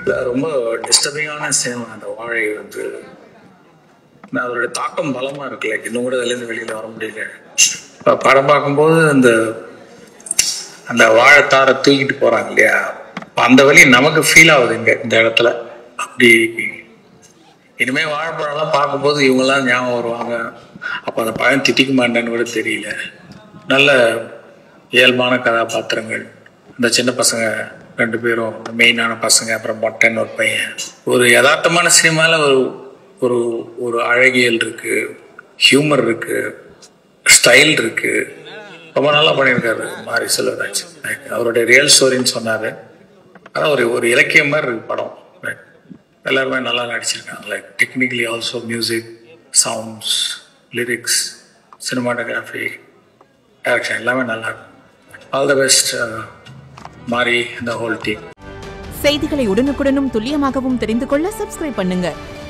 இல்ல, ரொம்ப டிஸ்டர்பிங்கான சேம் அந்த வாழை வந்து நான் அதோட தாக்கம் பலமா இருக்குல்ல இன்னும் கூட அதுலேருந்து வெளியில வர முடியல இப்ப படம் பார்க்கும்போது அந்த அந்த வாழைத்தாரை தூக்கிட்டு போறாங்க இல்லையா அப்ப அந்த வழி நமக்கு ஃபீல் ஆகுது இங்க இந்த இடத்துல அப்படி இனிமே வாழைப்பழம்லாம் பார்க்கும்போது இவங்கெல்லாம் ஞாபகம் வருவாங்க அப்போ அந்த பழம் திட்டிக்க மாட்டேன்னு கூட தெரியல நல்ல இயல்பான கதாபாத்திரங்கள் இந்த சின்ன பசங்க ரெண்டு பேரும் மெயினான பசங்க அப்புறம் மொட்டன் ஒரு பையன் ஒரு யதார்த்தமான சினிமால ஒரு ஒரு ஒரு அழகியல் இருக்கு ஹியூமர் இருக்கு ஸ்டைல் இருக்கு ரொம்ப நல்லா பண்ணியிருக்காரு மாரி செல்வராஜ் Like, அவருடைய ரியல் ஸ்டோரின்னு சொன்னாரு அதான் ஒரு ஒரு இலக்கியம் மாதிரி இருக்கு படம் Like, எல்லாருமே நல்லா நடிச்சிருக்காங்க like technically also music sounds lyrics cinematography direction எல்லாமே நல்லா இருக்கும் ஆல் த பெஸ்ட் மாரி த ஹோல் டீம் செய்திகளை உடனுக்குடனும் துல்லியமாகவும் தெரிந்து கொள்ள சப்ஸ்கிரைப் பண்ணுங்க